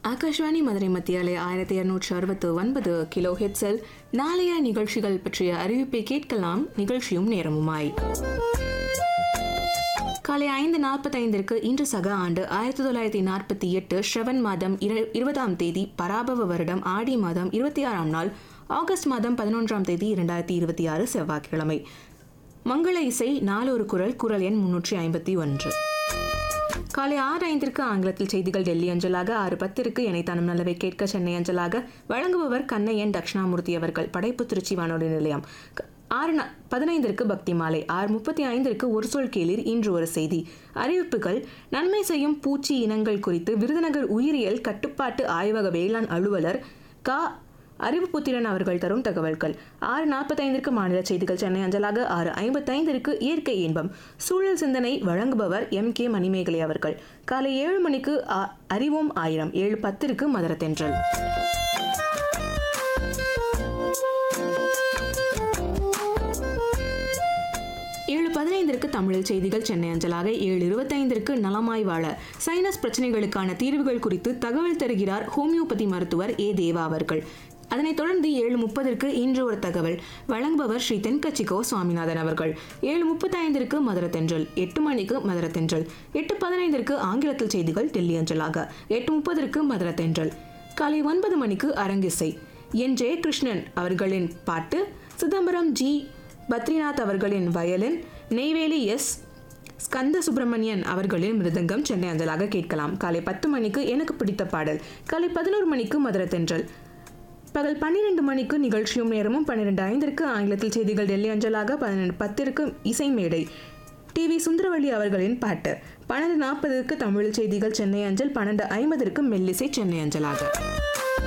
ஆகாஷ்வாணி மதுரை மத்தியாலே ஆயிரத்தி இருநூற்று அறுபத்து ஒன்பது கிலோ ஹெட்ஸில் நாளைய நிகழ்ச்சிகள் பற்றிய அறிவிப்பை கேட்கலாம் நிகழ்ச்சியும் நேரமுமாய் காலை ஐந்து நாற்பத்தைந்திற்கு இன்று சக ஆண்டு ஆயிரத்தி தொள்ளாயிரத்தி நாற்பத்தி எட்டு ஸ்ரவன் மாதம் இரு- இருபதாம் தேதி பராபவ வருடம் ஆடி மாதம் இருபத்தி ஆறாம் நாள் ஆகஸ்ட் மாதம் பதினொன்றாம் தேதி இரண்டாயிரத்தி இருபத்தி ஆறு செவ்வாய்க்கிழமை மங்கள இசை நாலொரு குரல் குரல் எண் முன்னூற்றி ஐம்பத்தி ஒன்று காலை ஆறு ஐந்திற்கு ஆங்கிலத்தில் செய்திகள் டெல்லி அஞ்சலாக ஆறு பத்திற்கு இணைத்தானும் நல்லவை கேட்க சென்னை அஞ்சலாக வழங்குபவர் கண்ணையன் தட்சிணாமூர்த்தி அவர்கள் படைப்பு திருச்சி வானொலி நிலையம் க- ஆறு ந- பதினைந்திற்கு பக்தி மாலை ஆறு முப்பத்தி ஐந்திற்கு ஒரு சொல் கேளிர் இன்று ஒரு செய்தி அறிவிப்புகள் நன்மை செய்யும் பூச்சி இனங்கள் குறித்து விருதுநகர் உயிரியல் கட்டுப்பாட்டு ஆய்வக வேளாண் அலுவலர் கா அறிவுப்புத்திரன் அவர்கள் தரும் தகவல்கள் ஆறு நாற்பத்தைந்திற்கு மாநில செய்திகள் சென்னை அஞ்சலாக ஆறு ஐம்பத்தைந்திற்கு இயற்கை இன்பம் சூழல் சிந்தனை வழங்குபவர் எம் கே மணிமேகலை அவர்கள் காலை ஏழு மணிக்கு அ- அறிவோம் ஆயிரம் ஏழு பத்திற்கு மதுரத்தென்றல் ஏழு பதினைந்திற்கு தமிழில் செய்திகள் சென்னை அஞ்சலாக ஏழு இருபத்தைந்திற்கு நலமாய் வாழ சைனஸ் பிரச்சனைகளுக்கான தீர்வுகள் குறித்து தகவல் தருகிறார் ஹோமியோபதி மருத்துவர் ஏ தேவா அவர்கள் அதனைத் தொடர்ந்து ஏழு முப்பதற்கு இன்று ஒரு தகவல் வழங்குபவர் ஸ்ரீ தென்கட்சிகோ சுவாமிநாதன் அவர்கள் ஏழு முப்பத்தைந்திற்கு மதுரத்தென்றல் எட்டு மணிக்கு மதுரத்தென்றல் எட்டு பதினைந்திற்கு ஆங்கிலத்தில் செய்திகள் டெல்லி அஞ்சலாக எட்டு முப்பதற்கு மதுரத்தென்றல் காலை ஒன்பது மணிக்கு அரங்கிசை என் ஜெயகிருஷ்ணன் அவர்களின் பாட்டு சிதம்பரம் ஜி பத்ரிநாத் அவர்களின் வயலின் நெய்வேலி எஸ் ஸ்கந்த சுப்பிரமணியன் அவர்களின் மிருதங்கம் சென்னை அஞ்சலாக கேட்கலாம் காலை பத்து மணிக்கு எனக்கு பிடித்த பாடல் காலை பதினோரு மணிக்கு மதுரை தென்றல் பகல் பன்னிரெண்டு மணிக்கு நிகழ்ச்சியும் நேரமும் பன்னிரெண்டு ஐந்திற்கு ஆங்கிலத்தில் செய்திகள் டெல்லி அஞ்சலாக பதினெண்டு பத்திற்கு இசை மேடை டிவி சுந்தரவள்ளி அவர்களின் பாட்டு பன்னெண்டு நாற்பதுக்கு தமிழ் செய்திகள் சென்னை அஞ்சல் பன்னெண்டு ஐம்பதற்கு மெல்லிசை சென்னை அஞ்சலாக